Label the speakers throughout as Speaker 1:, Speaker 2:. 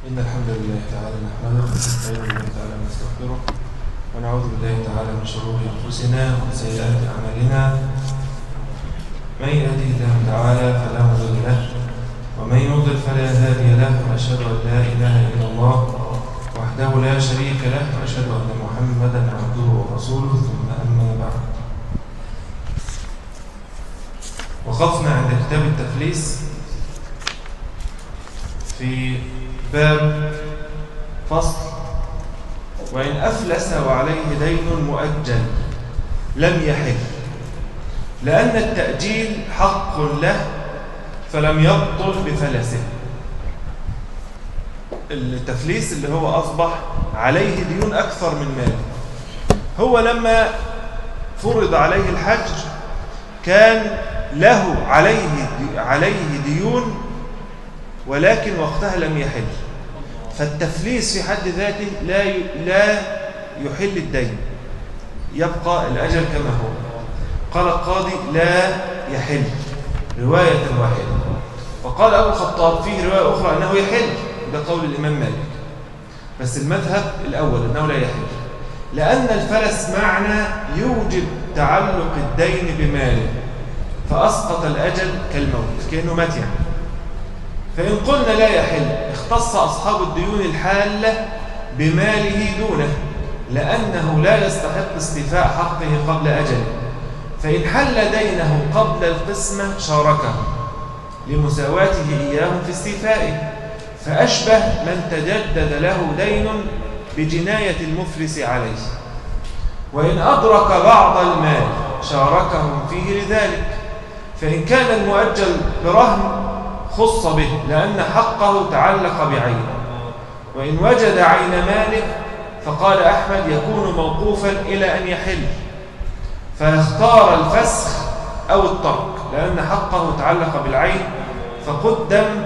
Speaker 1: إن الحمد لله تعالى نحمده ونستعين بالله تعالى ونستغفره ونعوذ بالله تعالى من شرور أنفسنا ومن سيئات أعمالنا من يهده الله تعالى فلا مضل له ومن يضلل فلا هادي له وأشهد أن لا إله إلا الله وحده لا شريك له وأشهد أن محمدا عبده ورسوله ثم أما بعد وقفنا عند كتاب التفليس في باب فصل وإن أفلس وعليه دين مؤجل لم يحل لأن التأجيل حق له فلم يبطل بفلسه التفليس اللي هو أصبح عليه ديون أكثر من ماله هو لما فرض عليه الحج كان له عليه عليه ديون ولكن وقتها لم يحل فالتفليس في حد ذاته لا لا يحل الدين يبقى الأجل كما هو قال القاضي لا يحل رواية واحدة وقال أبو الخطاب فيه رواية أخرى أنه يحل ده قول الإمام مالك بس المذهب الأول أنه لا يحل لأن الفلس معنى يوجب تعلق الدين بماله فأسقط الأجل كالموت كأنه مات يعني فإن قلنا لا يحل اختص أصحاب الديون الحالة بماله دونه لأنه لا يستحق استيفاء حقه قبل أجله فإن حل دينه قبل القسمة شاركه لمساواته إياهم في استيفائه فأشبه من تجدد له دين بجناية المفلس عليه وإن أدرك بعض المال شاركهم فيه لذلك فإن كان المؤجل برهن خص به لأن حقه تعلق بعينه وإن وجد عين مالك فقال أحمد يكون موقوفا إلى أن يحل فاختار الفسخ أو الترك لأن حقه تعلق بالعين فقدم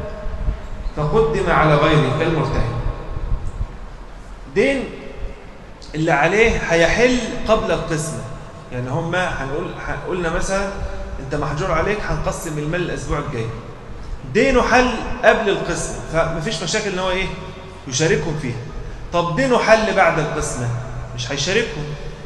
Speaker 1: فقدم على غيره كالمرتهن دين اللي عليه هيحل قبل القسمة يعني هم هنقول قلنا مثلا انت محجور عليك هنقسم المال الاسبوع الجاي دينه حل قبل القسمة فمفيش مشاكل ان هو ايه يشاركهم فيها طب دينه حل بعد القسمة مش هيشاركهم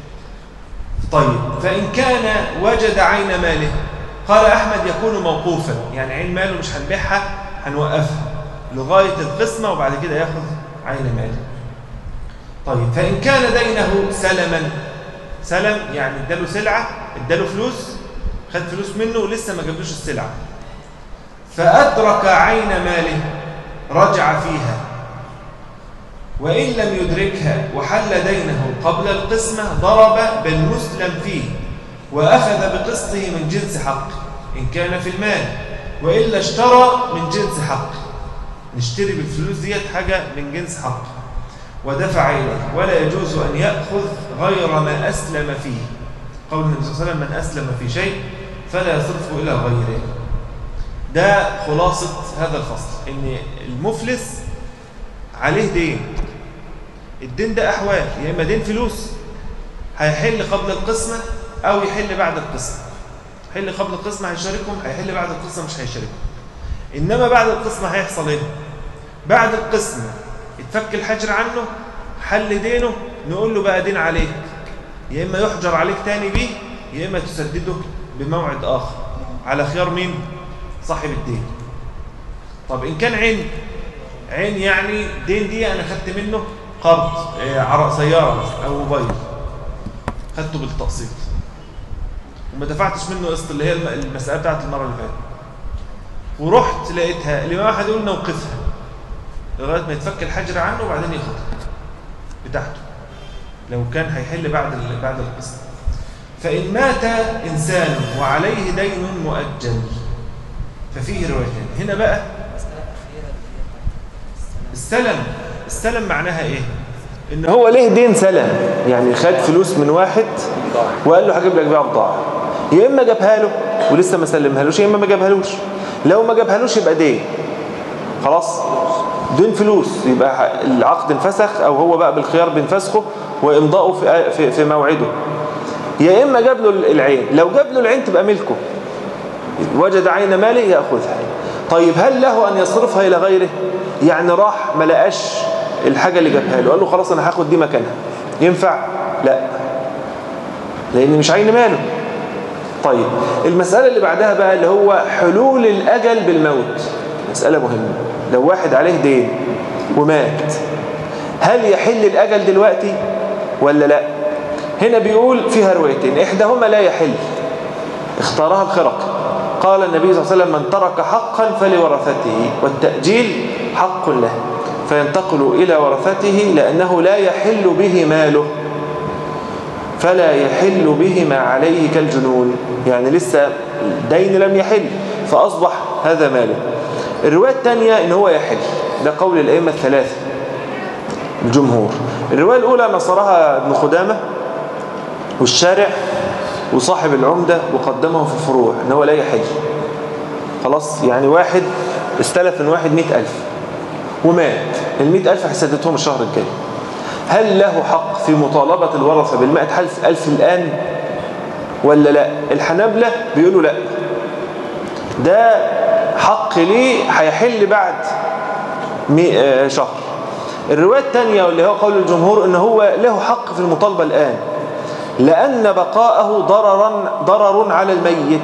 Speaker 1: طيب فإن كان وجد عين ماله قال أحمد يكون موقوفا يعني عين ماله مش هنبيعها هنوقفها لغاية القسمة وبعد كده ياخذ عين ماله طيب فإن كان دينه سلما سلم يعني اداله سلعة اداله فلوس خد فلوس منه ولسه ما جابلوش السلعة فأدرك عين ماله رجع فيها وإن لم يدركها وحل دينه قبل القسمة ضرب بالمسلم فيه وأخذ بقسطه من جنس حق إن كان في المال وإلا اشترى من جنس حق نشتري بالفلوس ديت حاجة من جنس حق ودفع إليه ولا يجوز أن يأخذ غير ما أسلم فيه قول النبي صلى الله عليه وسلم من أسلم في شيء فلا يصرفه إلى غيره ده خلاصة هذا الفصل إن المفلس عليه دين الدين ده أحوال يا إما دين فلوس هيحل قبل القسمة أو يحل بعد القسمة يحل قبل القسمة هيشاركهم هيحل بعد القسمة مش هيشاركهم إنما بعد القسمة هيحصل إيه بعد القسمة يتفك الحجر عنه حل دينه نقول له بقى دين عليك يا إما يحجر عليك تاني بيه يا إما تسدده بموعد آخر على خيار مين صاحب الدين طب إن كان عين عين يعني دين دي أنا خدت منه قرض إيه سيارة مثلا أو موبايل خدته بالتقسيط وما دفعتش منه قسط اللي هي المسألة بتاعت المرة اللي فاتت ورحت لقيتها الإمام أحد يقول نوقفها لغاية ما يتفك الحجر عنه وبعدين ياخدها بتاعته لو كان هيحل بعد بعد القسط فإن مات إنسان وعليه دين مؤجل ففيه روايتين هنا بقى السلم السلم معناها ايه ان هو ليه دين سلم يعني خد فلوس من واحد وقال له هجيب لك بيها بضاعه يا اما جابها له ولسه ما سلمهالوش يا اما ما جابهالوش لو ما جابهالوش يبقى دين خلاص دين فلوس يبقى العقد انفسخ او هو بقى بالخيار بينفسخه وامضاؤه في في, في موعده يا اما جاب له العين لو جاب له العين تبقى ملكه وجد عين ماله ياخذها طيب هل له أن يصرفها إلى غيره يعني راح ما لقاش الحاجة اللي جابها له قال له خلاص أنا هاخد دي مكانها ينفع لا لأن مش عين ماله طيب المسألة اللي بعدها بقى اللي هو حلول الأجل بالموت مسألة مهمة لو واحد عليه دين ومات هل يحل الأجل دلوقتي ولا لا هنا بيقول فيها روايتين إحداهما لا يحل اختارها الخرق قال النبي صلى الله عليه وسلم من ترك حقا فلورثته والتأجيل حق له فينتقل إلى ورثته لأنه لا يحل به ماله فلا يحل به ما عليه كالجنون يعني لسه الدين لم يحل فأصبح هذا ماله الرواية الثانية إن هو يحل ده قول الأئمة الثلاثة الجمهور الرواية الأولى نصرها ابن خدامة والشارع وصاحب العمدة وقدمه في الفروع إن هو لا يحل خلاص يعني واحد استلف من واحد مئة ألف ومات المئة ألف حسدتهم الشهر الجاي هل له حق في مطالبة الورثة بالمئة ألف, ألف الآن ولا لا الحنابلة بيقولوا لا ده حق ليه هيحل بعد شهر الرواية الثانية واللي هو قول الجمهور ان هو له حق في المطالبة الآن لأن بقاءه ضررا ضرر على الميت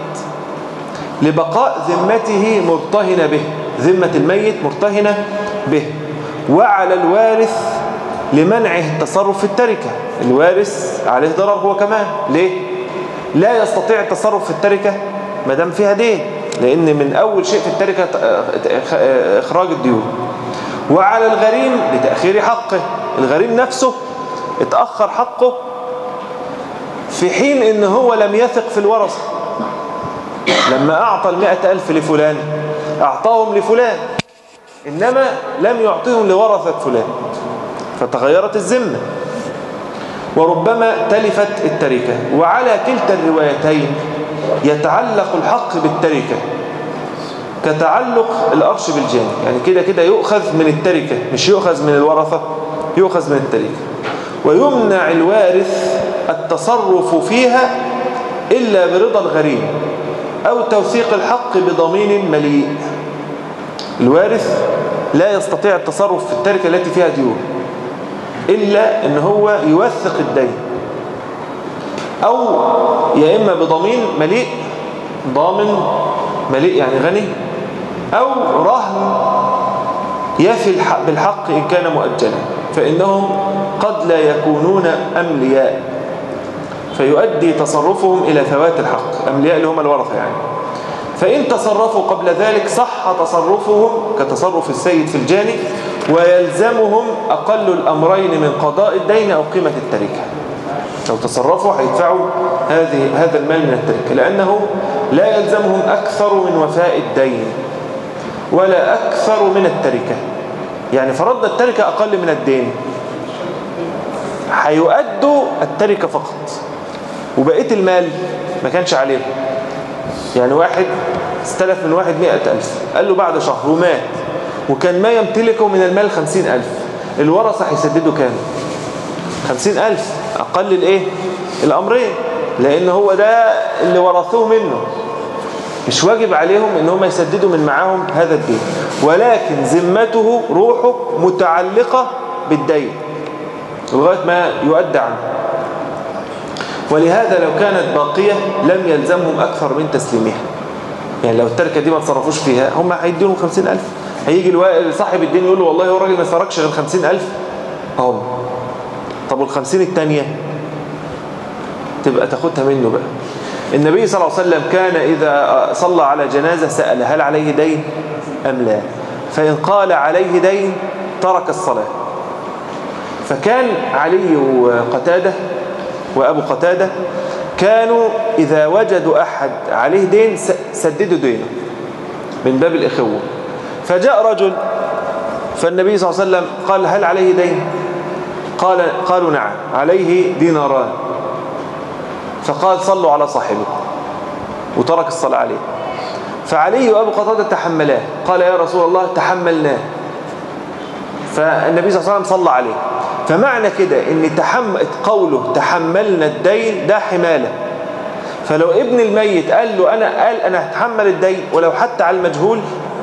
Speaker 1: لبقاء ذمته مرتهنة به ذمة الميت مرتهنة به وعلى الوارث لمنعه التصرف في التركة الوارث عليه ضرر هو كمان ليه؟ لا يستطيع التصرف في التركة ما دام فيها دين لأن من أول شيء في التركة إخراج الديون وعلى الغريم لتأخير حقه الغريم نفسه اتأخر حقه في حين ان هو لم يثق في الورثة لما أعطى المئة ألف لفلان أعطاهم لفلان إنما لم يعطيهم لورثة فلان فتغيرت الذمة وربما تلفت التركة وعلى كلتا الروايتين يتعلق الحق بالتركة كتعلق الأرش بالجاني يعني كده كده يؤخذ من التركة مش يؤخذ من الورثة يؤخذ من التركة ويمنع الوارث التصرف فيها إلا برضا الغريم أو توثيق الحق بضمين مليء الوارث لا يستطيع التصرف في التركة التي فيها ديون إلا أن هو يوثق الدين أو يا إما بضمين مليء ضامن مليء يعني غني أو رهن يفي بالحق إن كان مؤجلا فإنهم قد لا يكونون أملياء فيؤدي تصرفهم إلى ثوات الحق أملياء اللي هم الورثة يعني فإن تصرفوا قبل ذلك صح تصرفهم كتصرف السيد في الجاني ويلزمهم أقل الأمرين من قضاء الدين أو قيمة التركة لو تصرفوا هيدفعوا هذه هذا المال من التركة لأنه لا يلزمهم أكثر من وفاء الدين ولا أكثر من التركة يعني فرضنا التركة أقل من الدين هيؤدوا التركة فقط وبقية المال ما كانش عليهم يعني واحد استلف من واحد مئة ألف قال له بعد شهر ومات وكان ما يمتلكه من المال خمسين ألف الورثة هيسددوا كام خمسين ألف أقل الإيه الأمرين لأن هو ده اللي ورثوه منه مش واجب عليهم ان هم يسددوا من معاهم هذا الدين ولكن ذمته روحه متعلقة بالدين لغاية ما يؤدى عنه ولهذا لو كانت باقية لم يلزمهم أكثر من تسليمها يعني لو التركة دي ما تصرفوش فيها هم هيديهم خمسين ألف هيجي صاحب الدين يقول له والله هو الراجل ما سرقش غير خمسين ألف هم طب والخمسين التانية تبقى تاخدها منه بقى النبي صلى الله عليه وسلم كان إذا صلى على جنازة سأل هل عليه دين أم لا فإن قال عليه دين ترك الصلاة فكان علي وقتادة وأبو قتادة كانوا إذا وجدوا أحد عليه دين سددوا دينه من باب الإخوة فجاء رجل فالنبي صلى الله عليه وسلم قال هل عليه دين قال قالوا نعم عليه ديناران فقال صلوا على صاحبكم وترك الصلاة عليه فعلي وأبو قتادة تحملاه قال يا رسول الله تحملناه فالنبي صلى الله عليه وسلم صلى عليه فمعنى كده ان تحمل قوله تحملنا الدين ده حمالة فلو ابن الميت قال له أنا قال أنا هتحمل الدين ولو حتى على المجهول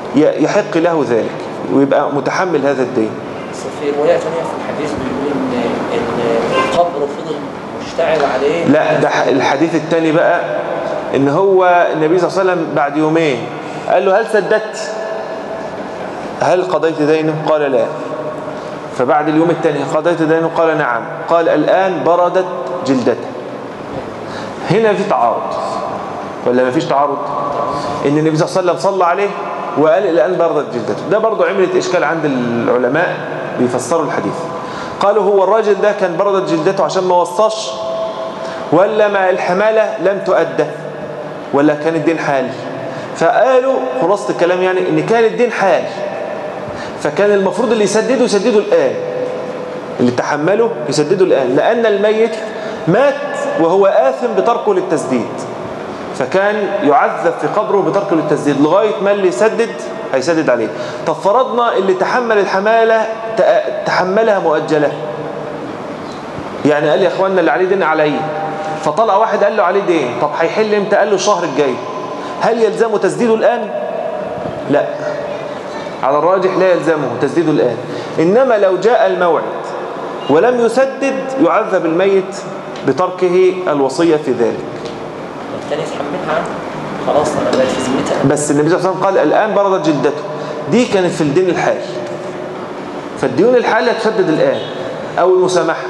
Speaker 1: ي- يحق له ذلك ويبقى متحمل هذا الدين
Speaker 2: بس في رواية ثانية في الحديث بيقول إن إن القبر فضل مشتعل عليه
Speaker 1: لا ده ح- الحديث الثاني بقى ان هو النبي صلى الله عليه وسلم بعد يومين قال له هل سددت هل قضيت دينه قال لا فبعد اليوم الثاني قضيت دينه قال نعم قال الآن بردت جلدته هنا في تعارض ولا ما فيش تعارض ان النبي صلى الله عليه وسلم صلى عليه وقال الآن بردت جلدته ده برضو عملت إشكال عند العلماء بيفسروا الحديث قالوا هو الراجل ده كان بردت جلدته عشان ما وصاش ولا ما الحمالة لم تؤدى ولا كان الدين حال فقالوا خلاصة الكلام يعني ان كان الدين حال فكان المفروض اللي يسدده يسدده الآن اللي تحمله يسدده الآن لأن الميت مات وهو آثم بتركه للتسديد فكان يعذب في قبره بتركه للتسديد لغاية ما اللي يسدد هيسدد عليه طب فرضنا اللي تحمل الحمالة ت- تحملها مؤجلة يعني قال يا اخوانا اللي عليه دين عليا فطلع واحد قال له عليه دين طب هيحل امتى قال له الشهر الجاي هل يلزمه تسديده الآن لا على الراجح لا يلزمه تسديده الآن إنما لو جاء الموعد ولم يسدد يعذب الميت بتركه الوصية في ذلك
Speaker 2: الثاني يتحملها عنه خلاص أنا بقيت في ذمتها
Speaker 1: بس النبي صلى الله عليه وسلم قال الآن بردت جلدته دي كانت في الدين الحال فالديون الحال هتسدد الآن أو المسامحة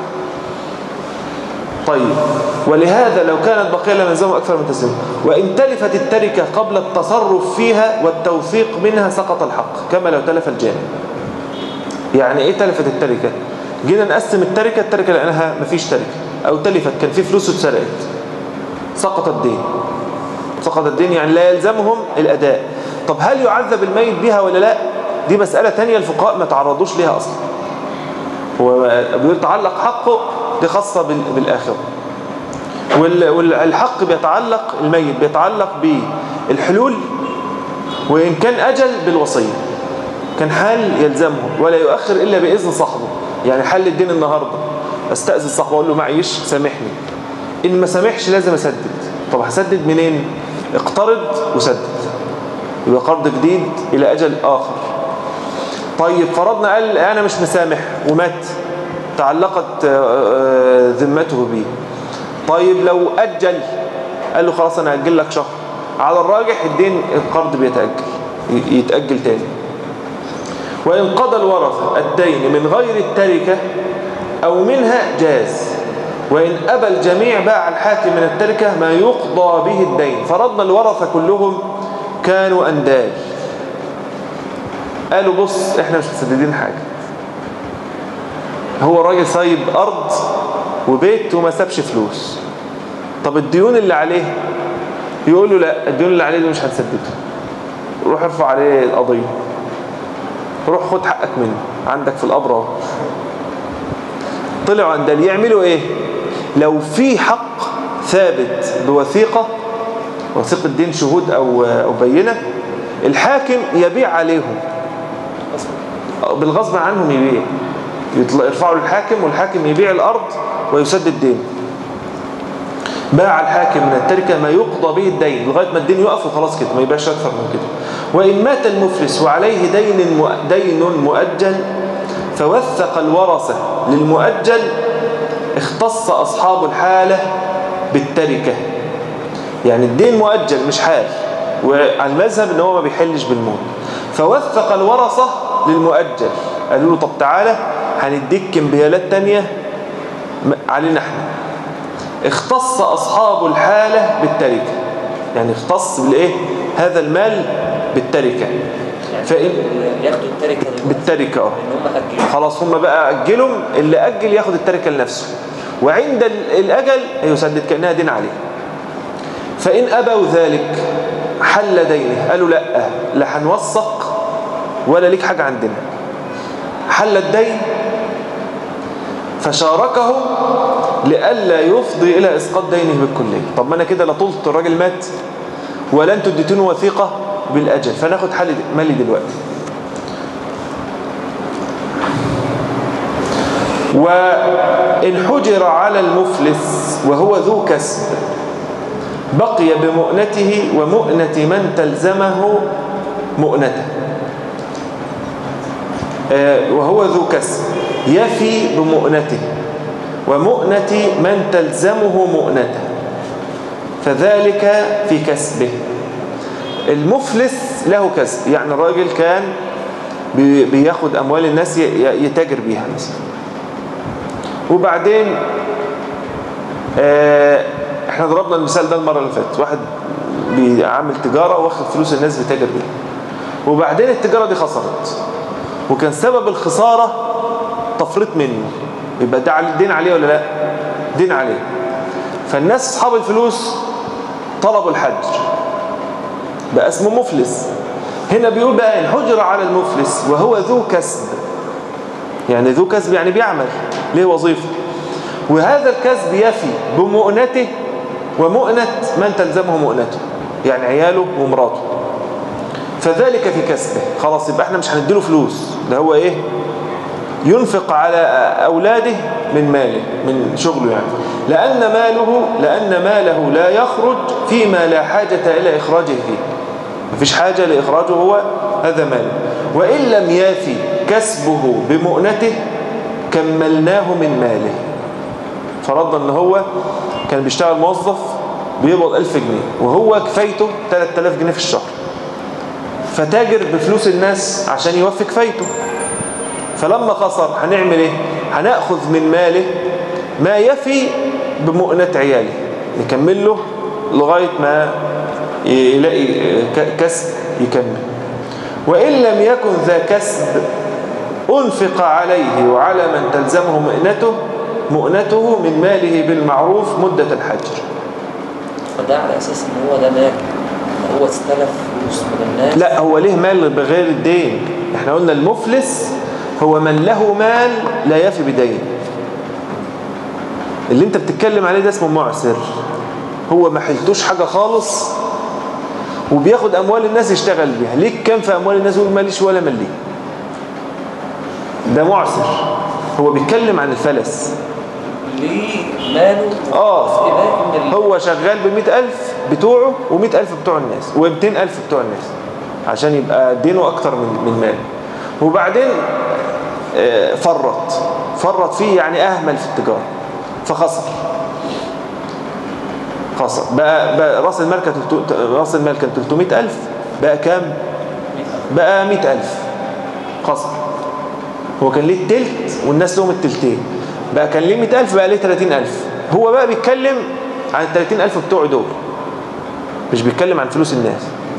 Speaker 1: طيب ولهذا لو كانت بقية لم يلزمه أكثر من تسليم وإن تلفت التركة قبل التصرف فيها والتوثيق منها سقط الحق كما لو تلف الجانب يعني إيه تلفت التركة جينا نقسم التركة التركة لأنها مفيش تركة أو تلفت كان في فلوس اتسرقت سقط الدين سقط الدين يعني لا يلزمهم الأداء طب هل يعذب الميت بها ولا لا دي مسألة تانية الفقهاء ما تعرضوش ليها أصلا هو بيقول تعلق حقه دي خاصة بال- بالآخرة وال- والحق بيتعلق الميت بيتعلق بالحلول وإن كان أجل بالوصية كان حال يلزمه ولا يؤخر إلا بإذن صاحبه يعني حل الدين النهاردة استأذن صاحبه أقول له معيش سامحني إن ما سامحش لازم أسدد طب هسدد منين اقترض وسدد يبقى قرض جديد إلى أجل آخر طيب فرضنا قال أنا مش مسامح ومات تعلقت آه، آه، ذمته به طيب لو أجل قال له خلاص أنا أجل لك شهر على الراجح الدين القرض بيتأجل ي- يتأجل تاني وإن قضى الورثة الدين من غير التركة أو منها جاز وإن أبى الجميع باع الحاكم من التركة ما يقضى به الدين فرضنا الورثة كلهم كانوا أندال قالوا بص احنا مش مسددين حاجة هو الراجل سايب أرض وبيت وما سابش فلوس طب الديون اللي عليه يقول له لا الديون اللي عليه دي مش هنسددها روح ارفع عليه القضية روح خد حقك منه عندك في القبر اهو طلعوا اندال يعملوا ايه لو في حق ثابت بوثيقة وثيقة دين شهود او او بينة الحاكم يبيع عليهم بالغصب عنهم يبيع يطلع- يرفعوا للحاكم والحاكم يبيع الأرض ويسدد دين باع الحاكم من التركة ما يقضى به الدين لغاية ما الدين يقف وخلاص كده ما يبقاش أكثر من كده وإن مات المفلس وعليه دين مؤ- دين مؤجل فوثق الورثة للمؤجل اختص أصحاب الحالة بالتركة يعني الدين مؤجل مش حال وعلى المذهب ان هو ما بيحلش بالموت فوثق الورثة للمؤجل قالوا له طب تعالى هنديك كمبيالات تانية م- علينا احنا اختص أصحاب الحالة بالتركة يعني اختص بالايه هذا المال بالتركة
Speaker 2: يعني
Speaker 1: فإن
Speaker 2: ياخدوا التركة دلوقتي
Speaker 1: بالتركة اه
Speaker 2: لأن هم أجلوا
Speaker 1: خلاص هم بقى أجلهم اللي أجل ياخد التركة لنفسه وعند ال- الأجل يسدد كأنها دين عليه فإن أبوا ذلك حل دينه قالوا لا لا هنوثق ولا ليك حاجة عندنا حل الدين فشاركهم لئلا يفضي إلى إسقاط دينه بالكلية طب ما أنا كده لا طلت الراجل مات ولا أنتوا اديتوني وثيقة بالأجل فناخد حل مالي دلوقتي وإن حجر على المفلس وهو ذو كسب بقي بمؤنته ومؤنة من تلزمه مؤنته آه، وهو ذو كسب يفي بمؤنته ومؤنة من تلزمه مؤنته فذلك في كسبه المفلس له كسب يعني الراجل كان بي- بياخد أموال الناس ي- ي- يتاجر بيها مثلا وبعدين آه، احنا ضربنا المثال ده المرة اللي فاتت واحد بيعمل تجارة واخد فلوس الناس بيتاجر بيها وبعدين التجارة دي خسرت وكان سبب الخسارة تفريط منه يبقى ده على- دين عليه ولا لا دين عليه فالناس اصحاب الفلوس طلبوا الحج بقى اسمه مفلس هنا بيقول بقى ان حجر على المفلس وهو ذو كسب يعني ذو كسب يعني بيعمل ليه وظيفة وهذا الكسب يفي بمؤنته ومؤنة من تلزمه مؤنته يعني عياله ومراته فذلك في كسبه خلاص يبقى احنا مش هنديله فلوس ده هو ايه ينفق على أولاده من ماله من شغله يعني لأن ماله لأن ماله لا يخرج فيما لا حاجة إلى إخراجه فيه مفيش حاجة لإخراجه هو هذا ماله وإن لم يافي كسبه بمؤنته كملناه من ماله فرضنا ان هو كان بيشتغل موظف بيقبض 1000 جنيه وهو كفايته 3000 جنيه في الشهر فتاجر بفلوس الناس عشان يوفي كفايته فلما خسر هنعمل ايه هناخذ من ماله ما يفي بمؤنة عياله نكمل له لغاية ما يلاقي ك- كسب يكمل وإن لم يكن ذا كسب أنفق عليه وعلى من تلزمه مؤنته مؤنته من ماله بالمعروف مدة الحجر
Speaker 2: فده على اساس ان هو ده مال هو استلف فلوس من الناس
Speaker 1: لا هو ليه مال بغير الدين احنا قلنا المفلس هو من له مال لا يفي بدين اللي انت بتتكلم عليه ده اسمه معسر هو ما حلتوش حاجة خالص وبياخد اموال الناس يشتغل بيها ليك كام في اموال الناس يقول ماليش ولا ملي ده معسر هو بيتكلم عن الفلس
Speaker 2: ليه ماله
Speaker 1: اه
Speaker 2: إله من ال-
Speaker 1: هو شغال ب ألف بتوعه و ألف بتوع الناس و ألف بتوع الناس عشان يبقى دينه أكتر من من ماله وبعدين آه، فرط فرط فيه يعني أهمل في التجارة فخسر خسر بقى, بقى راس المال كان تلتو- راس المال كان 300 ألف بقى كام بقى 100 ألف خسر هو كان ليه التلت والناس لهم التلتين بقى كان ليه 100 ألف بقى ليه 30 ألف هو بقى بيتكلم عن ال 30 ألف بتوعه دول مش بيتكلم عن فلوس الناس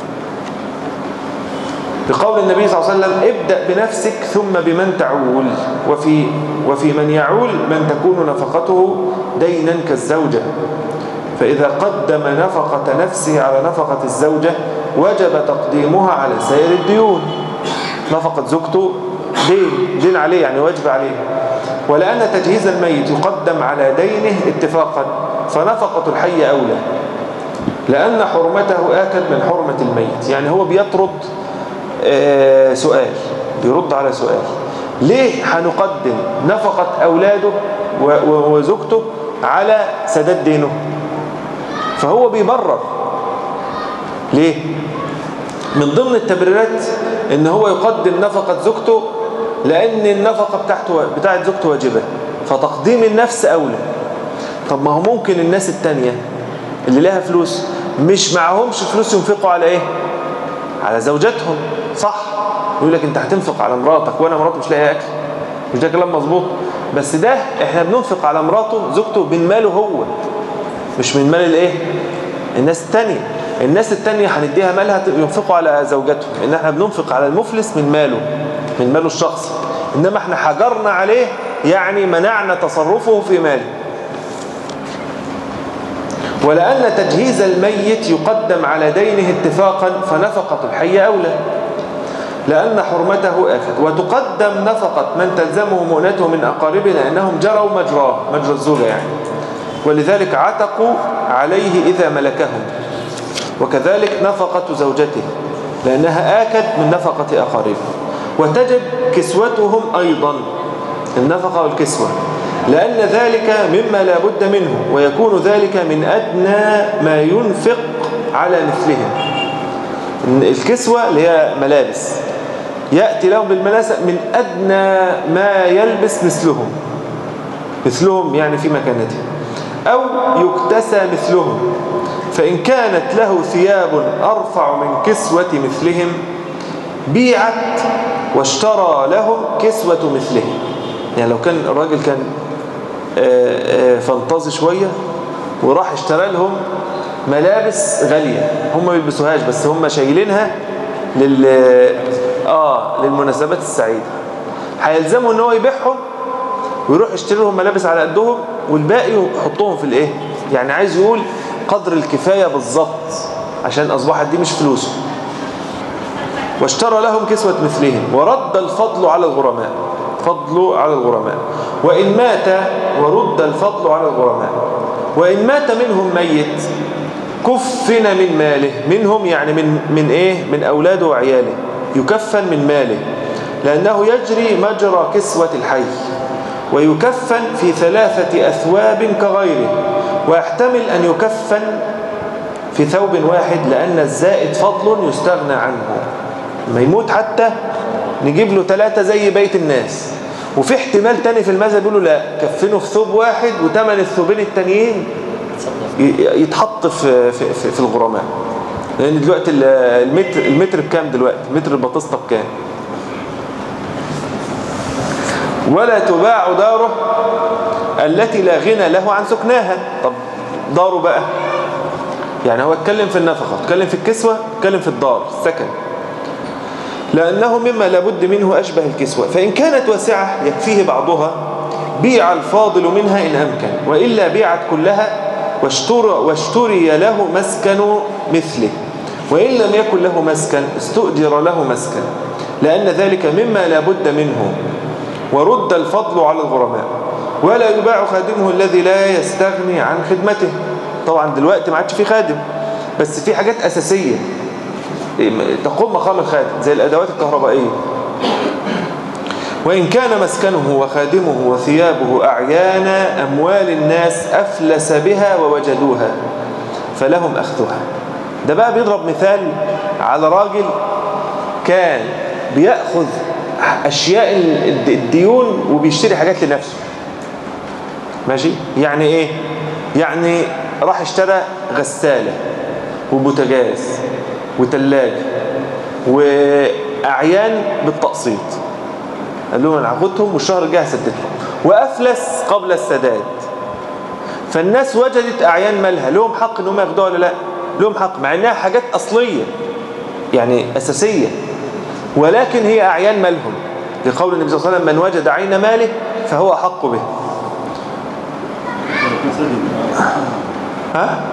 Speaker 1: بقول النبي صلى الله عليه وسلم ابدأ بنفسك ثم بمن تعول وفي, وفي من يعول من تكون نفقته دينا كالزوجة فإذا قدم نفقة نفسه على نفقة الزوجة وجب تقديمها على سائر الديون نفقة زوجته دين دين عليه يعني واجب عليه ولأن تجهيز الميت يقدم على دينه اتفاقا فنفقة الحي أولى لأن حرمته آكد من حرمة الميت يعني هو بيطرد آه، سؤال بيرد على سؤال ليه هنقدم نفقة أولاده و- و- وزوجته على سداد دينه فهو بيبرر ليه من ضمن التبريرات ان هو يقدم نفقة زوجته لان النفقة بتاعته بتاعت زوجته واجبة فتقديم النفس اولى طب ما هو ممكن الناس التانية اللي لها فلوس مش معهمش فلوس ينفقوا على ايه على زوجاتهم صح يقول لك انت هتنفق على مراتك وانا مراتي مش لاقي اكل مش ده كلام مظبوط بس ده احنا بننفق على مراته زوجته من ماله هو مش من مال الايه الناس التانية الناس التانية هنديها مالها ينفقوا على زوجاتهم ان احنا بننفق على المفلس من ماله من ماله الشخصي انما احنا حجرنا عليه يعني منعنا تصرفه في ماله ولأن تجهيز الميت يقدم على دينه اتفاقا فنفقة الحي أولى لأن حرمته آكد وتقدم نفقة من تلزمه مؤنته من أقاربه لأنهم جروا مجراه مجرى الزوجة يعني ولذلك عتقوا عليه إذا ملكهم وكذلك نفقة زوجته لأنها آكد من نفقة أقاربه وتجب كسوتهم أيضا النفقة والكسوة لأن ذلك مما لا بد منه ويكون ذلك من أدنى ما ينفق على مثلهم إن الكسوة اللي هي ملابس يأتي لهم بالملابس من أدنى ما يلبس مثلهم مثلهم يعني في مكانته أو يكتسى مثلهم فإن كانت له ثياب أرفع من كسوة مثلهم بيعت واشترى لهم كسوة مثلهم يعني لو كان الراجل كان آه، آه، فانتظي شوية وراح اشترى لهم ملابس غالية هم ما بيلبسوهاش بس هم شايلينها لل اه للمناسبات السعيدة هيلزموا ان هو يبيعهم ويروح يشتري لهم ملابس على قدهم والباقي يحطهم في الايه يعني عايز يقول قدر الكفاية بالظبط عشان اصبحت دي مش فلوسه واشترى لهم كسوة مثلهم ورد الفضل على الغرماء فضل على الغرماء وإن مات ورد الفضل على الغرماء وإن مات منهم ميت كفن من ماله منهم يعني من من ايه من اولاده وعياله يكفن من ماله لانه يجري مجرى كسوة الحي ويكفن في ثلاثة أثواب كغيره ويحتمل أن يكفن في ثوب واحد لأن الزائد فضل يستغنى عنه ما يموت حتى نجيب له ثلاثة زي بيت الناس وفي احتمال تاني في المذهب يقولوا لا كفنه في ثوب واحد وثمن الثوبين التانيين ي- يتحط في في في, في الغرماء لان دلوقتي ال- المتر المتر بكام دلوقتي متر البطاطا بكام ولا تباع داره التي لا غنى له عن سكناها طب داره بقى يعني هو اتكلم في النفقة اتكلم في الكسوة اتكلم في الدار السكن لأنه مما لابد منه أشبه الكسوة فإن كانت واسعة يكفيه بعضها بيع الفاضل منها إن أمكن وإلا بيعت كلها واشترى, واشتري له مسكن مثله وإن لم يكن له مسكن استؤجر له مسكن لأن ذلك مما لابد منه ورد الفضل على الغرماء ولا يباع خادمه الذي لا يستغني عن خدمته طبعا دلوقتي ما عادش في خادم بس في حاجات أساسية تقوم مقام الخادم زي الأدوات الكهربائية وإن كان مسكنه وخادمه وثيابه أعيان أموال الناس أفلس بها ووجدوها فلهم أخذها ده بقى بيضرب مثال على راجل كان بيأخذ أشياء الد- الديون وبيشتري حاجات لنفسه ماشي يعني إيه يعني راح اشترى غسالة وبوتاجاز وتلاجة وأعيان بالتقسيط قال لهم انا هاخدهم والشهر الجاي هسددهم وافلس قبل السداد فالناس وجدت اعيان مالها لهم حق ان هم ياخدوها ولا لا لهم حق مع انها حاجات اصليه يعني اساسيه ولكن هي اعيان مالهم لقول النبي صلى الله عليه وسلم من وجد عين ماله فهو احق به ها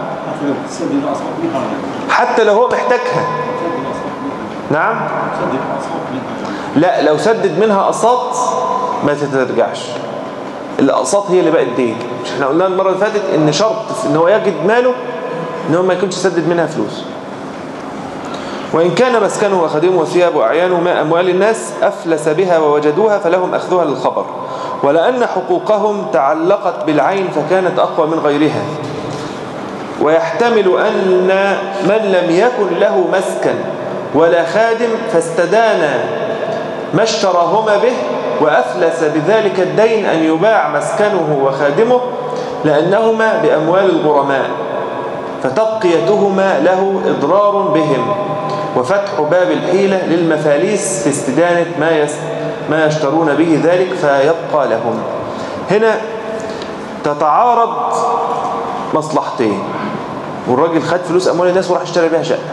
Speaker 1: حتى لو هو محتاجها نعم لا لو سدد منها اقساط ما تترجعش الاقساط هي اللي بقت دين مش احنا قلنا المره اللي فاتت ان شرط في ان هو يجد ماله ان هو ما يكونش سدد منها فلوس وإن كان مسكنه وخدمه وثيابه وأعيانه ما أموال الناس أفلس بها ووجدوها فلهم أخذها للخبر ولأن حقوقهم تعلقت بالعين فكانت أقوى من غيرها ويحتمل أن من لم يكن له مسكن ولا خادم فاستدان ما اشتراهما به وأفلس بذلك الدين أن يباع مسكنه وخادمه لأنهما بأموال الغرماء فتبقيتهما له إضرار بهم وفتح باب الحيلة للمفاليس في استدانة ما يس ما يشترون به ذلك فيبقى لهم هنا تتعارض مصلحتين والراجل خد فلوس أموال الناس وراح اشترى بيها شقة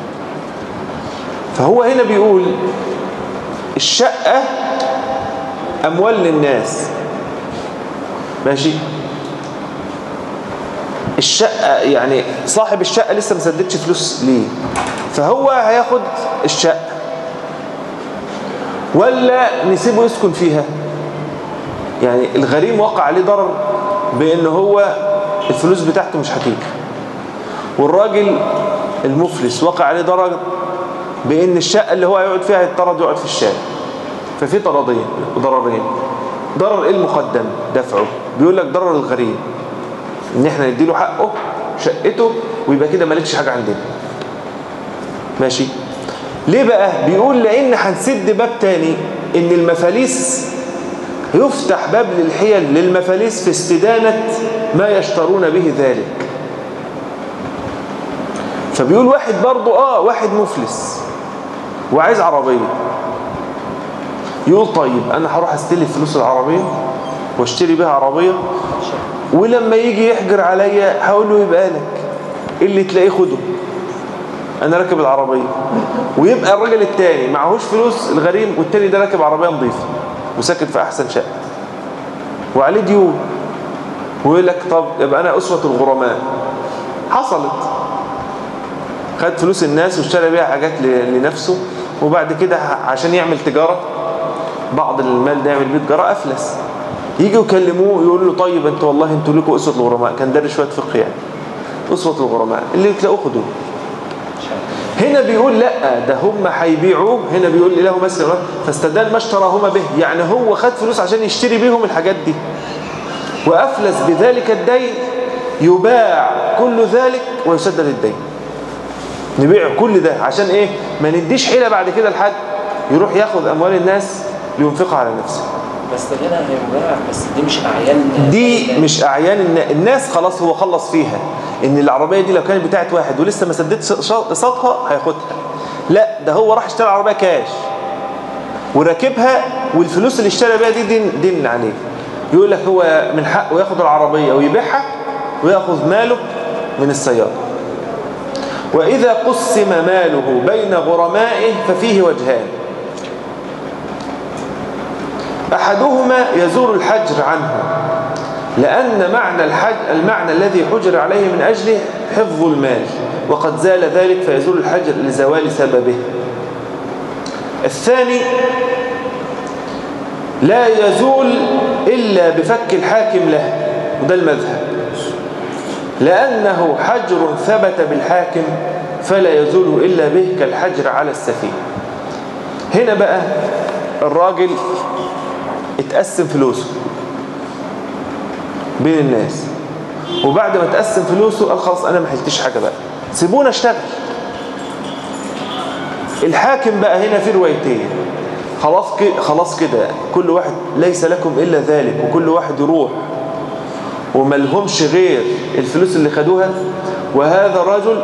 Speaker 1: فهو هنا بيقول الشقة أموال للناس ماشي الشقة يعني صاحب الشقة لسه ما سددش فلوس ليه فهو هياخد الشقة ولا نسيبه يسكن فيها يعني الغريم وقع عليه ضرر بأن هو الفلوس بتاعته مش هتيجي والراجل المفلس وقع عليه ضرر بأن الشقة اللي هو هيقعد فيها هيضطرد يقعد في الشارع ففي طردين ضررين ضرر ايه المقدم دفعه بيقول لك ضرر الغريم ان احنا نديله حقه شقته ويبقى كده مالكش حاجة عندنا ماشي ليه بقى بيقول لان هنسد باب تاني ان المفاليس يفتح باب للحيل للمفاليس في استدانة ما يشترون به ذلك فبيقول واحد برضو اه واحد مفلس وعايز عربية يقول طيب انا هروح استلف فلوس العربية واشتري بها عربية ولما يجي يحجر عليا هقول له يبقى لك اللي تلاقيه خده انا راكب العربية ويبقى الراجل التاني معهوش فلوس الغريم والتاني ده راكب عربية نظيفة وساكن في احسن شقة وعليه ديون ويقول لك طب يبقى انا اسوة الغرماء حصلت خد فلوس الناس واشترى بيها حاجات لنفسه وبعد كده عشان يعمل تجارة بعض المال ده يعمل بيه تجارة افلس يجي يكلموه يقول له طيب انتوا والله انتوا لكم اسوة الغرماء كان دارس شوية فقه يعني اسوة الغرماء اللي تلاقوه خدوه هنا بيقول لا ده هم هيبيعوه هنا بيقول له مثلا فاستدان ما اشتراهما به يعني هو خد فلوس عشان يشتري بيهم الحاجات دي وأفلس بذلك الدين يباع كل ذلك ويسدد الدين نبيع كل ده عشان ايه ما نديش حيلة بعد كده لحد يروح ياخد أموال الناس لينفقها على نفسه
Speaker 2: بس ده هنا هيباع بس دي مش أعيان
Speaker 1: دي مش أعيان الناس خلاص هو خلص فيها ان العربية دي لو كانت بتاعت واحد ولسه ما سددش قسطها هياخدها لا ده هو راح اشترى عربية كاش وراكبها والفلوس اللي اشترى بيها دي دين, دين عليه يقول لك هو من حقه ياخد العربية ويبيعها وياخذ ماله من السيارة وإذا قسم ماله بين غرمائه ففيه وجهان أحدهما يزول الحجر عنه لأن معنى الحج المعنى الذي حجر عليه من أجله حفظ المال وقد زال ذلك فيزول الحجر لزوال سببه الثاني لا يزول إلا بفك الحاكم له وده المذهب لأنه حجر ثبت بالحاكم فلا يزول إلا به كالحجر على السفيه هنا بقى الراجل اتقسم فلوسه بين الناس وبعد ما تقسم فلوسه قال خلاص انا ما حلتش حاجه بقى سيبونا اشتغل الحاكم بقى هنا في روايتين خلاص كده خلاص كده كل واحد ليس لكم الا ذلك وكل واحد يروح وما لهمش غير الفلوس اللي خدوها وهذا الرجل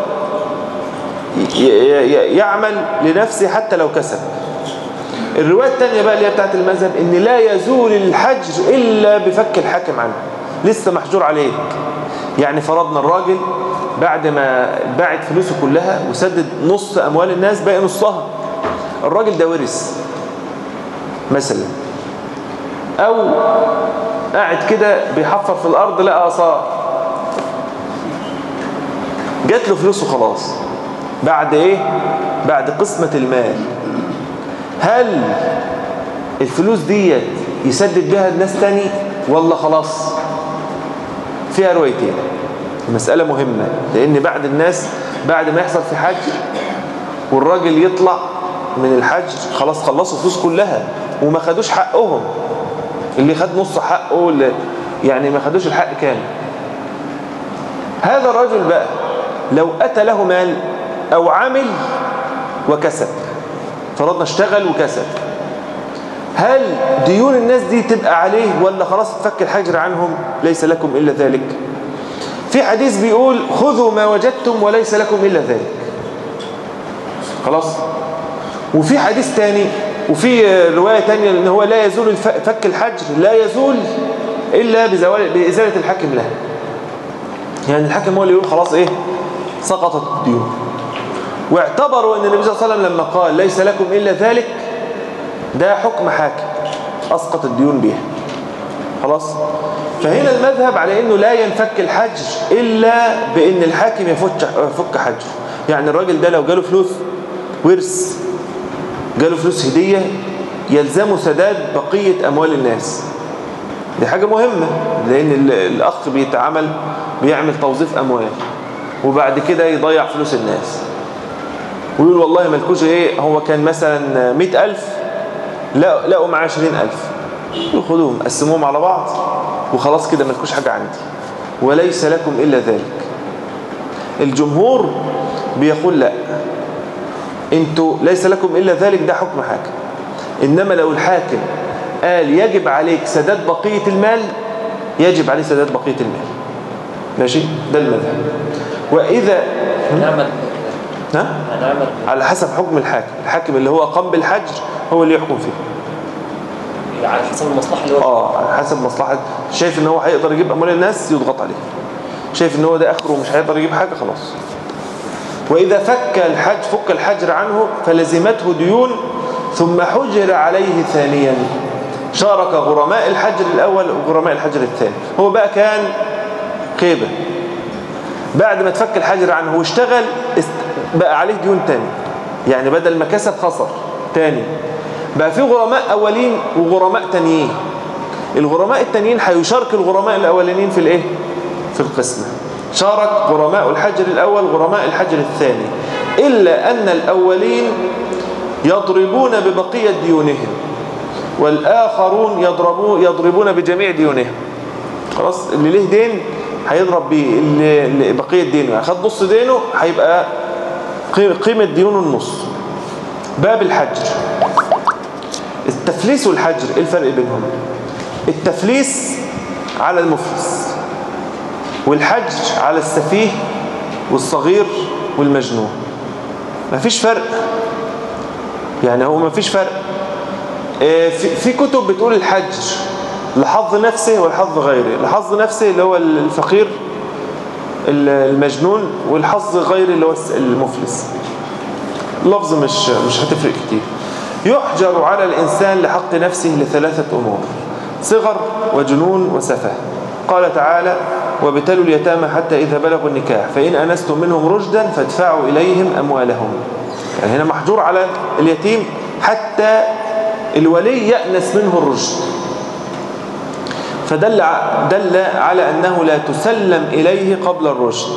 Speaker 1: يعمل لنفسه حتى لو كسب الرواية الثانية بقى اللي هي بتاعت المذهب ان لا يزول الحجر الا بفك الحاكم عنه لسه محجور عليك يعني فرضنا الراجل بعد ما باعت فلوسه كلها وسدد نص اموال الناس باقي نصها الراجل ده ورث مثلا او قاعد كده بيحفر في الارض لقى اثار جات له فلوسه خلاص بعد ايه بعد قسمة المال هل الفلوس ديت يسدد بها الناس تاني ولا خلاص فيها روايتين المسألة مهمة لأن بعد الناس بعد ما يحصل في حج والراجل يطلع من الحج خلاص خلصوا الفلوس كلها وما خدوش حقهم اللي خد نص حقه اللي يعني ما خدوش الحق كامل هذا الرجل بقى لو أتى له مال أو عمل وكسب فرضنا اشتغل وكسب هل ديون الناس دي تبقى عليه ولا خلاص تفك الحجر عنهم ليس لكم إلا ذلك في حديث بيقول خذوا ما وجدتم وليس لكم إلا ذلك خلاص وفي حديث تاني وفي رواية تانية ان هو لا يزول فك الحجر لا يزول إلا بزوال بإزالة الحاكم له يعني الحاكم هو اللي يقول خلاص إيه سقطت الديون واعتبروا أن النبي صلى الله عليه وسلم لما قال ليس لكم إلا ذلك ده حكم حاكم أسقط الديون بها خلاص فهنا المذهب على أنه لا ينفك الحجر إلا بأن الحاكم يفك, يفك حجر يعني الراجل ده لو جاله فلوس ورث جاله فلوس هدية يلزمه سداد بقية أموال الناس دي حاجة مهمة لأن الأخ بيتعامل بيعمل توظيف أموال وبعد كده يضيع فلوس الناس ويقول والله ملكوش ايه هو كان مثلا مئة ألف لا لقوا معاه عشرين ألف خدوهم قسموهم على بعض وخلاص كده ملكوش حاجة عندي وليس لكم إلا ذلك الجمهور بيقول لا انتوا ليس لكم إلا ذلك ده حكم حاكم إنما لو الحاكم قال يجب عليك سداد بقية المال يجب عليه سداد بقية المال ماشي ده المذهب وإذا
Speaker 2: هنعمل
Speaker 1: ها؟
Speaker 2: هنعمل
Speaker 1: على حسب حكم الحاكم الحاكم اللي هو قام بالحجر هو اللي يحكم فيه
Speaker 2: على حسب المصلحة اللي هو
Speaker 1: اه على حسب مصلحة شايف ان هو هيقدر يجيب اموال الناس يضغط عليه شايف ان هو ده اخره ومش هيقدر يجيب حاجة خلاص واذا فك الحج فك الحجر عنه فلزمته ديون ثم حجر عليه ثانيا شارك غرماء الحجر الاول وغرماء الحجر الثاني هو بقى كان قيبة بعد ما تفك الحجر عنه واشتغل است... بقى عليه ديون تاني يعني بدل ما كسب خسر تاني بقى في غرماء اولين وغرماء تانيين الغرماء التانيين هيشارك الغرماء الاولانيين في الايه في القسمه شارك غرماء الحجر الاول غرماء الحجر الثاني الا ان الاولين يضربون ببقيه ديونهم والاخرون يضربون يضربون بجميع ديونهم خلاص اللي له دين هيضرب بيه اللي اللي بقيه دينه يعني خد نص دينه هيبقى قيمه ديونه النص باب الحجر التفليس والحجر ايه الفرق بينهم التفليس على المفلس والحجر على السفيه والصغير والمجنون مفيش فرق يعني هو مفيش فرق آه، في في كتب بتقول الحجر لحظ نفسه والحظ غيره لحظ نفسه اللي هو الفقير المجنون والحظ غيره اللي هو المفلس اللفظ مش مش هتفرق كتير يحجر على الإنسان لحق نفسه لثلاثة أمور صغر وجنون وسفه قال تعالى وابتلوا اليتامى حتى إذا بلغوا النكاح فإن أنستم منهم رشدا فادفعوا إليهم أموالهم يعني هنا محجور على اليتيم حتى الولي يأنس منه الرشد فدل دل على أنه لا تسلم إليه قبل الرشد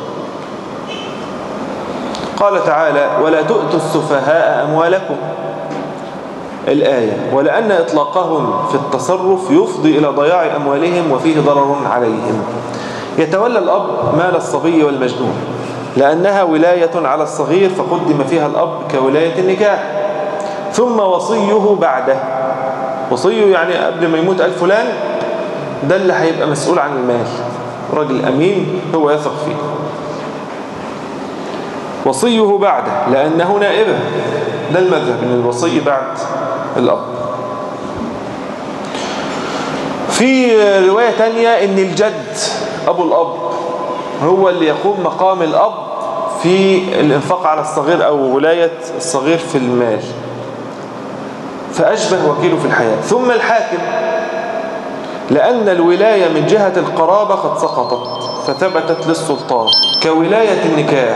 Speaker 1: قال تعالى ولا تؤتوا السفهاء أموالكم الآية ولأن إطلاقهم في التصرف يفضي إلى ضياع أموالهم وفيه ضرر عليهم يتولى الأب مال الصبي والمجنون لأنها ولاية على الصغير فقدم فيها الأب كولاية النكاح ثم وصيه بعده وصيه يعني قبل ما يموت قال فلان ده اللي هيبقى مسؤول عن المال راجل أمين هو يثق فيه وصيه بعده لأنه نائبه ده المذهب ان الوصي بعد الأب في رواية تانية ان الجد أبو الأب هو اللي يقوم مقام الأب في الإنفاق على الصغير أو ولاية الصغير في المال فأشبه وكيله في الحياة ثم الحاكم لأن الولاية من جهة القرابة قد سقطت فثبتت للسلطان كولاية النكاح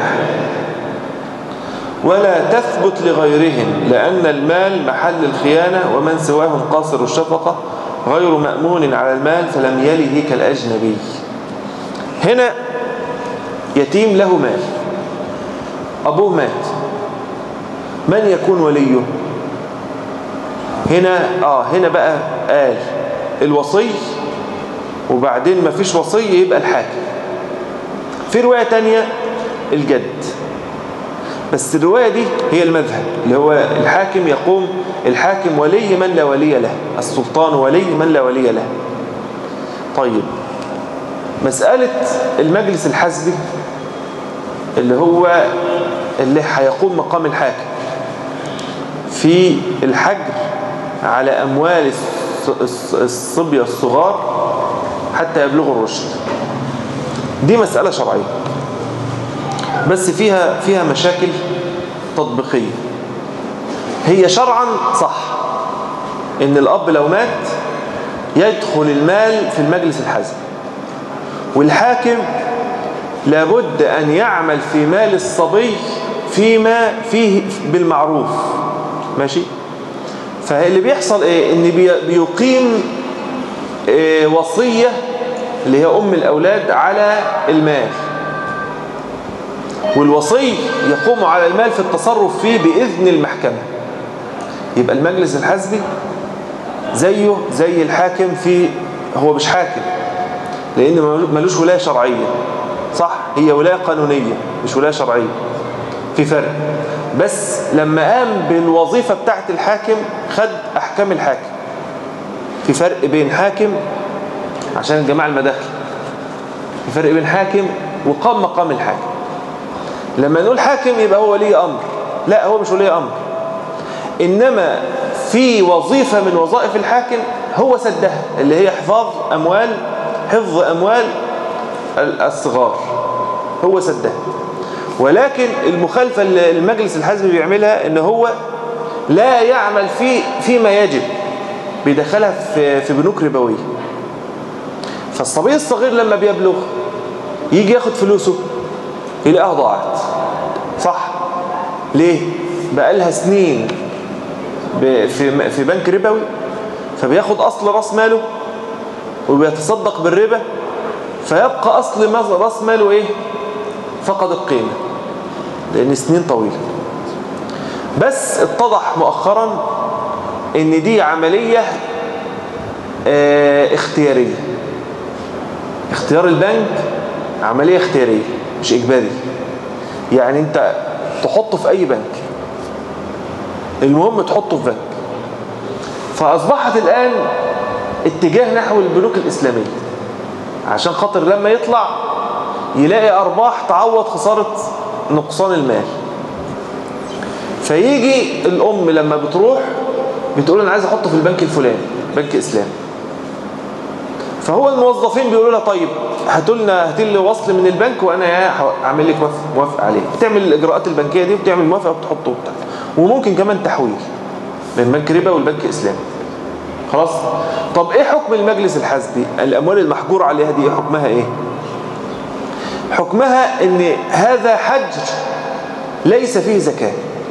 Speaker 1: ولا تثبت لغيرهم لأن المال محل الخيانة ومن سواهم قاصر الشفقة غير مأمون على المال فلم يله كالأجنبي هنا يتيم له مال أبوه مات من يكون وليه هنا آه هنا بقى قال الوصي وبعدين ما فيش وصي يبقى الحاكم في رواية تانية الجد بس الرواية دي هي المذهب اللي هو الحاكم يقوم الحاكم ولي من لا ولي له السلطان ولي من لا ولي له طيب مسألة المجلس الحزبي اللي هو اللي هيقوم مقام الحاكم في الحجر على أموال الصبية الصغار حتى يبلغوا الرشد دي مسألة شرعية بس فيها فيها مشاكل تطبيقية هي شرعا صح ان الاب لو مات يدخل المال في المجلس الحزبي والحاكم لابد ان يعمل في مال الصبي فيما فيه بالمعروف ماشي فاللي بيحصل ايه ان بيقيم إيه وصية اللي هي ام الاولاد على المال والوصي يقوم على المال في التصرف فيه بإذن المحكمة يبقى المجلس الحزبي زيه زي الحاكم في هو مش حاكم لأن ملوش ولاية شرعية صح هي ولاية قانونية مش ولاية شرعية في فرق بس لما قام بالوظيفة بتاعت الحاكم خد أحكام الحاكم في فرق بين حاكم عشان الجماعة المداخل في فرق بين حاكم وقام مقام الحاكم لما نقول حاكم يبقى هو ولي أمر لا هو مش ولي أمر إنما في وظيفة من وظائف الحاكم هو سدها اللي هي حفاظ أموال حفظ أموال الصغار هو سدها ولكن المخالفة اللي المجلس الحزبي بيعملها ان هو لا يعمل في فيما يجب بيدخلها في في بنوك ربويه فالصبي الصغير لما بيبلغ يجي ياخد فلوسه يلاقيها ضاعت صح ليه بقى لها سنين ب- في في بنك ربوي فبياخد اصل راس ماله وبيتصدق بالربا فيبقى اصل مز- راس ماله ايه فقد القيمه لان سنين طويله بس اتضح مؤخرا ان دي عمليه آه، اختياريه اختيار البنك عمليه اختياريه مش اجباري يعني انت تحطه في اي بنك المهم تحطه في بنك فاصبحت الان اتجاه نحو البنوك الاسلاميه عشان خاطر لما يطلع يلاقي ارباح تعوض خساره نقصان المال فيجي الام لما بتروح بتقول انا عايز احطه في البنك الفلاني بنك اسلامي فهو الموظفين بيقولوا لها طيب هاتوا لنا هاتوا لي وصل من البنك وانا هعمل لك موافق موافق عليه بتعمل الاجراءات البنكيه دي وبتعمل موافقه وبتحطه وبتاع وممكن كمان تحويل بين بنك ربا والبنك الاسلامي خلاص طب ايه حكم المجلس الحزبي الاموال المحجور عليها دي حكمها ايه حكمها ان هذا حجر ليس فيه زكاه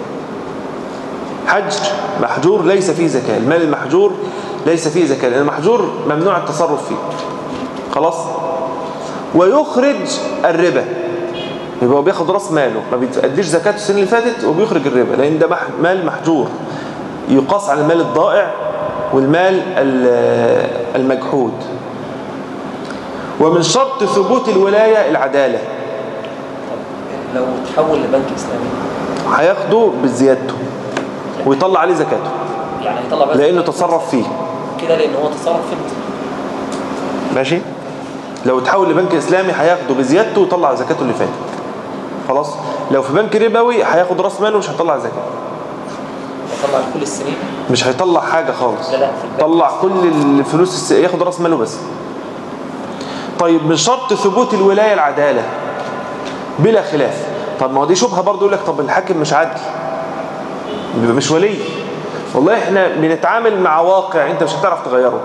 Speaker 1: حجر محجور ليس فيه زكاه المال المحجور ليس فيه زكاه لان المحجور ممنوع التصرف فيه خلاص ويخرج الربا يبقى هو بياخد راس ماله ما بيتأديش زكاته السنه اللي فاتت وبيخرج الربا لان ده مح- مال محجور يقاس على المال الضائع والمال ال- المجحود ومن شرط ثبوت الولاية العدالة
Speaker 2: طب لو تحول لبنك اسلامي
Speaker 1: هياخده بزيادته ويطلع عليه زكاته
Speaker 2: يعني هيطلع بس
Speaker 1: لأنه تصرف فيه
Speaker 2: كده لان هو تصرف في
Speaker 1: ماشي لو تحول لبنك إسلامي هياخده بزيادته ويطلع زكاته اللي فاتت خلاص لو في بنك ربوي هياخد راس ماله ومش هيطلع زكاة
Speaker 2: هيطلع كل السنين
Speaker 1: مش هيطلع حاجة خالص
Speaker 2: لا لا في البنك
Speaker 1: طلع كل الفلوس الس... ياخد راس ماله بس طيب من شرط ثبوت الولاية العدالة بلا خلاف طب ما هو دي شبهة برضه يقول لك طب الحاكم مش عادل بيبقى مش ولي والله احنا بنتعامل مع واقع انت مش هتعرف تغيره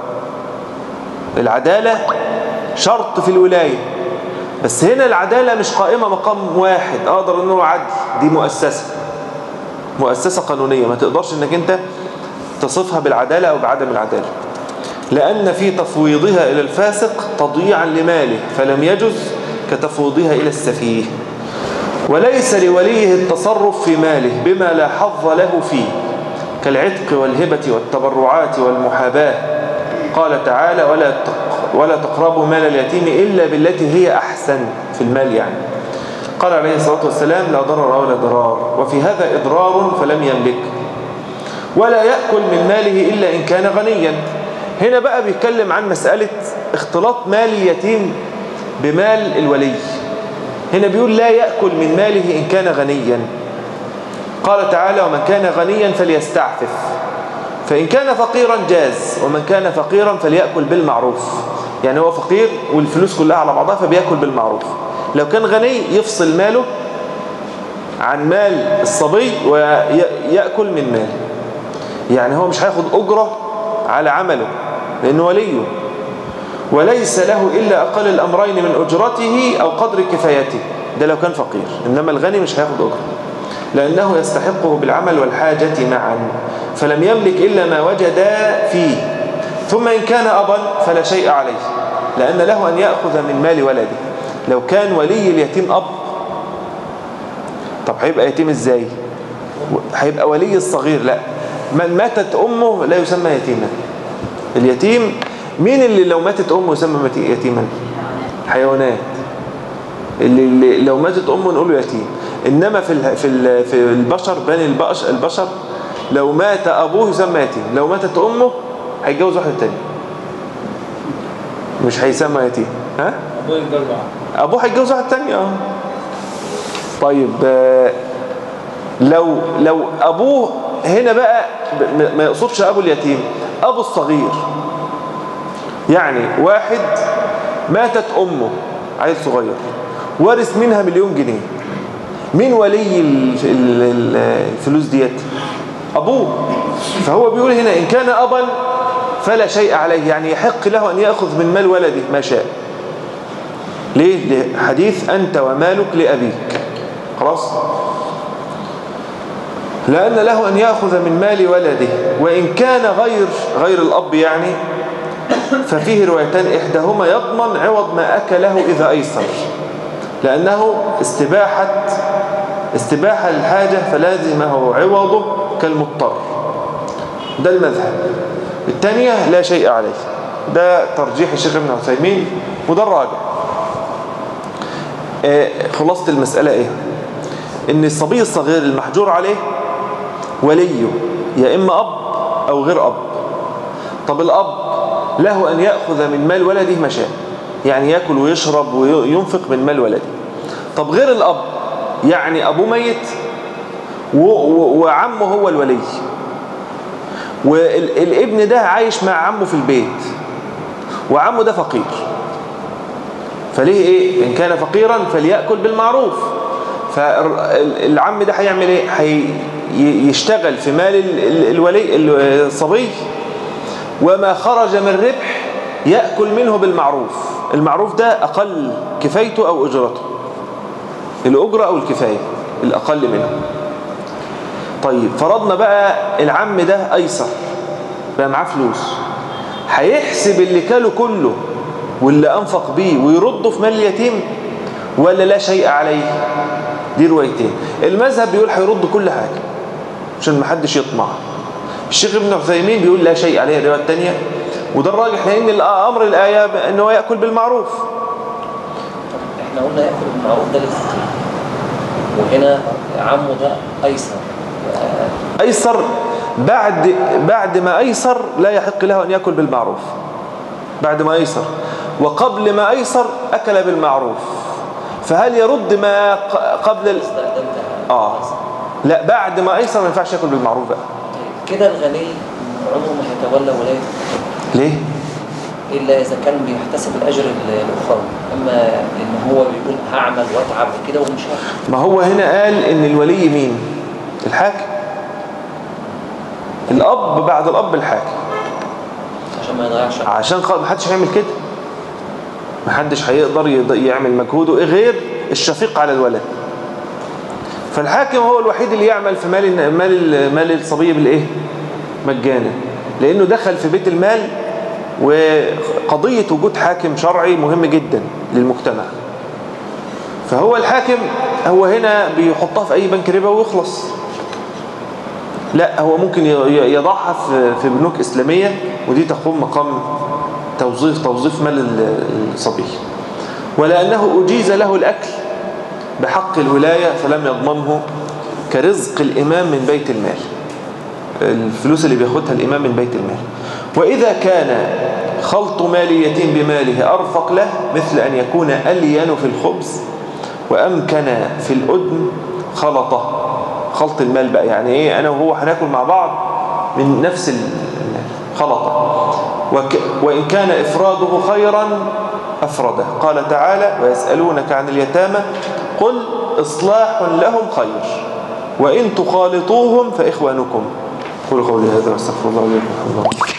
Speaker 1: العدالة شرط في الولاية بس هنا العدالة مش قائمة مقام واحد اقدر انه عدل دي مؤسسة مؤسسة قانونية ما تقدرش انك انت تصفها بالعدالة او بعدم العدالة لأن في تفويضها إلى الفاسق تضييعا لماله فلم يجز كتفويضها إلى السفيه وليس لوليه التصرف في ماله بما لا حظ له فيه كالعتق والهبة والتبرعات والمحاباة قال تعالى ولا تق- ولا تقربوا مال اليتيم إلا بالتي هي أحسن في المال يعني قال عليه الصلاة والسلام لا ضرر ولا ضرار وفي هذا إضرار فلم يملك ولا يأكل من ماله إلا إن كان غنيا هنا بقى بيتكلم عن مسألة اختلاط مال اليتيم بمال الولي هنا بيقول لا يأكل من ماله إن كان غنيا قال تعالى ومن كان غنيا فليستعفف فإن كان فقيرا جاز ومن كان فقيرا فليأكل بالمعروف يعني هو فقير والفلوس كلها على بعضها فبيأكل بالمعروف لو كان غني يفصل ماله عن مال الصبي ويأكل من ماله يعني هو مش هياخد أجرة على عمله لأنه وليه وليس له إلا أقل الأمرين من أجرته أو قدر كفايته ده لو كان فقير إنما الغني مش هياخد أجرة لأنه يستحقه بالعمل والحاجة معا فلم يملك إلا ما وجد فيه ثم إن كان أبا فلا شيء عليه لأن له أن يأخذ من مال ولده لو كان ولي اليتيم أب طب هيبقى يتيم إزاي هيبقى ولي الصغير لا من ماتت أمه لا يسمى يتيما اليتيم مين اللي لو ماتت أمه يسمى متي- يتيما حيوانات اللي, اللي لو ماتت أمه نقول له يتيم إنما في ال- في ال- في البشر بني البش- البشر لو مات أبوه يسمى يتيم لو ماتت أمه هيتجوز واحدة تانية مش هيسمى يتيم ها
Speaker 3: ابوه يتجوز واحد
Speaker 1: ابوه هيتجوز واحد تاني اه طيب آه، لو لو ابوه هنا بقى ب- ما- ما يقصدش ابو اليتيم ابو الصغير يعني واحد ماتت امه عيل صغير ورث منها مليون جنيه مين ولي ال- ال- ال- الفلوس ديت ابوه فهو بيقول هنا ان كان ابا فلا شيء عليه يعني يحق له ان ياخذ من مال ولده ما شاء ليه لحديث أنت ومالك لأبيك خلاص لأن له أن يأخذ من مال ولده وإن كان غير غير الأب يعني ففيه روايتان إحداهما يضمن عوض ما أكله إذا أيسر لأنه استباحة استباحة للحاجة فلازمه عوضه كالمضطر ده المذهب الثانية لا شيء عليه ده ترجيح الشيخ ابن عثيمين وده الراجع آه، خلاصة المسألة ايه ان الصبي الصغير المحجور عليه وليه يا اما اب او غير اب طب الاب له ان يأخذ من مال ولده ما شاء يعني يأكل ويشرب وينفق من مال ولده طب غير الاب يعني ابوه ميت و- و- وعمه هو الولي والابن ده عايش مع عمه في البيت وعمه ده فقير فليه ايه ان كان فقيرا فليأكل بالمعروف فالعم ده هيعمل ايه هيشتغل في مال ال- ال- الولي الصبي وما خرج من ربح يأكل منه بالمعروف المعروف ده أقل كفايته أو أجرته الأجرة أو الكفاية الأقل منه طيب فرضنا بقى العم ده أيسر بقى معاه فلوس هيحسب اللي كاله كله واللي أنفق بيه ويرده في مال اليتيم ولا لا شيء عليه دي روايتين المذهب بيقول هيرد كل حاجة عشان ما حدش يطمع الشيخ ابن عثيمين بيقول لا شيء عليه الرواية الثانية وده الراجح لأن أمر الآية أنه يأكل بالمعروف
Speaker 2: احنا قلنا ياكل بالمعروف ده للفقير وهنا عمه ده ايسر
Speaker 1: أيسر بعد بعد ما أيسر لا يحق له أن يأكل بالمعروف بعد ما أيسر وقبل ما أيسر أكل بالمعروف فهل يرد ما ق- قبل ال...
Speaker 2: ده ده انتهى
Speaker 1: آه لا بعد ما أيسر ما ينفعش يأكل بالمعروف بقى
Speaker 2: طيب كده الغني عمره ما هيتولى ولاية
Speaker 1: ليه؟
Speaker 2: إلا إذا كان بيحتسب الأجر ال- الأخروي أما إن هو بيقول هعمل وأتعب كده ومش هعمل
Speaker 1: ما هو هنا قال إن الولي مين؟ الحاكم الأب بعد الأب الحاكم
Speaker 2: عشان ما يضيعش
Speaker 1: عشان خ- محدش هيعمل كده محدش هيقدر يض- يعمل مجهوده غير الشفيق على الولد فالحاكم هو الوحيد اللي يعمل في مال الن- مال ال- مال الصبي بالايه مجانا لانه دخل في بيت المال وقضية وجود حاكم شرعي مهم جدا للمجتمع فهو الحاكم هو هنا بيحطها في اي بنك ربا ويخلص لا هو ممكن ي- ي- يضعها في في بنوك إسلامية ودي تقوم مقام توظيف توظيف مال ال- الصبي ولأنه أجيز له الأكل بحق الولاية فلم يضمنه كرزق الإمام من بيت المال الفلوس اللي بياخدها الإمام من بيت المال وإذا كان خلط مال اليتيم بماله أرفق له مثل أن يكون ألين في الخبز وأمكن في الأدن خلطه خلط المال بقى يعني إيه أنا وهو هناكل مع بعض من نفس المال خلطه وك وإن كان إفراده خيرا أفرده قال تعالى ويسألونك عن اليتامى قل إصلاح لهم خير وإن تخالطوهم فإخوانكم قولوا قولي هذا واستغفر الله لكم